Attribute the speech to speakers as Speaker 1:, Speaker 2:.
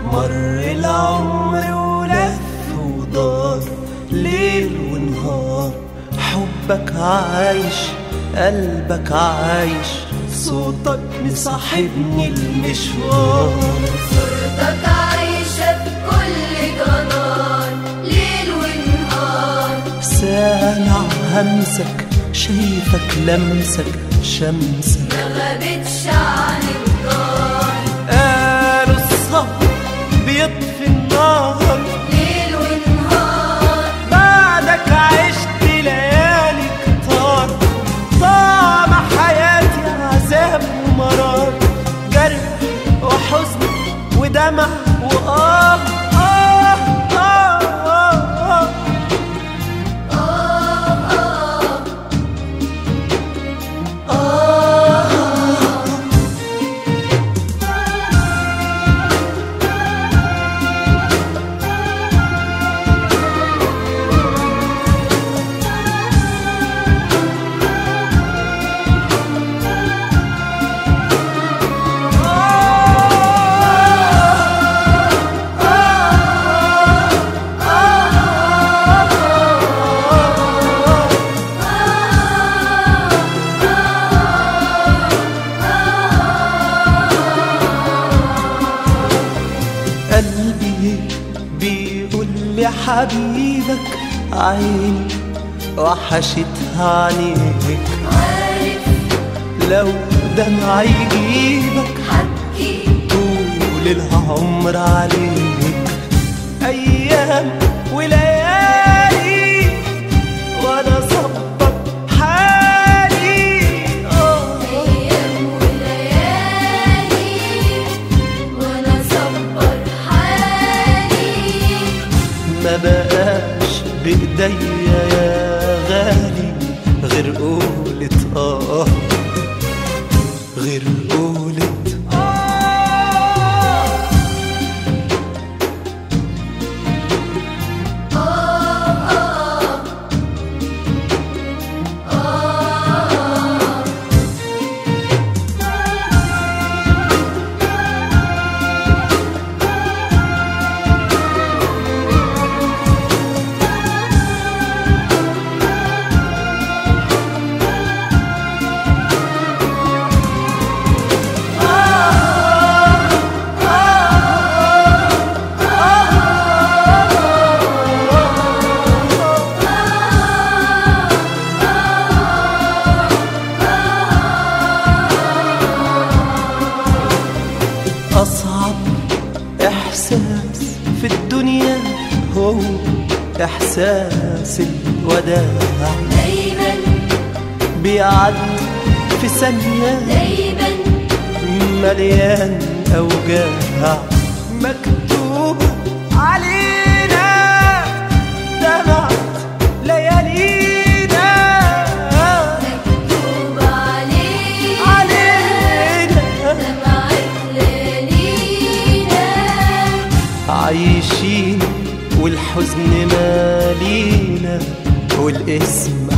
Speaker 1: مر العمر ولف ودار ليل ونهار حبك عايش قلبك عايش صوتك مصاحبني المشوار
Speaker 2: صورتك عايشة بكل جدار ليل ونهار
Speaker 1: سامع همسك شايفك لمسك شمسك
Speaker 2: ما غابتش عن الدار
Speaker 1: قالوا الصبر بيطفي النار
Speaker 2: ليل ونهار
Speaker 1: بعدك عشت ليالي كتار طعم حياتي عذاب ومرار جرح وحزن ودمع وآه آه آه آه آه قلبي بيقول لي حبيبك عيني وحشتها عينيك
Speaker 2: عارف
Speaker 1: لو دمع يجيبك
Speaker 2: حكي
Speaker 1: طول العمر عليك أيام وليالي وأنا صبر حالي آه
Speaker 2: أيام وليالي وأنا صبر حالي
Speaker 1: ما بقاش بإيديا يا غالي غير قولة آه غير قولة آه أصعب إحساس في الدنيا هو إحساس الوداع
Speaker 2: دايما
Speaker 1: بيعدي في ثانية
Speaker 2: دايما
Speaker 1: مليان أوجاع مكتوب علينا دمعت ليالينا
Speaker 2: مكتوب علينا
Speaker 1: علينا
Speaker 2: دمعة ليالينا
Speaker 1: عايشين والحزن مالينا والاسم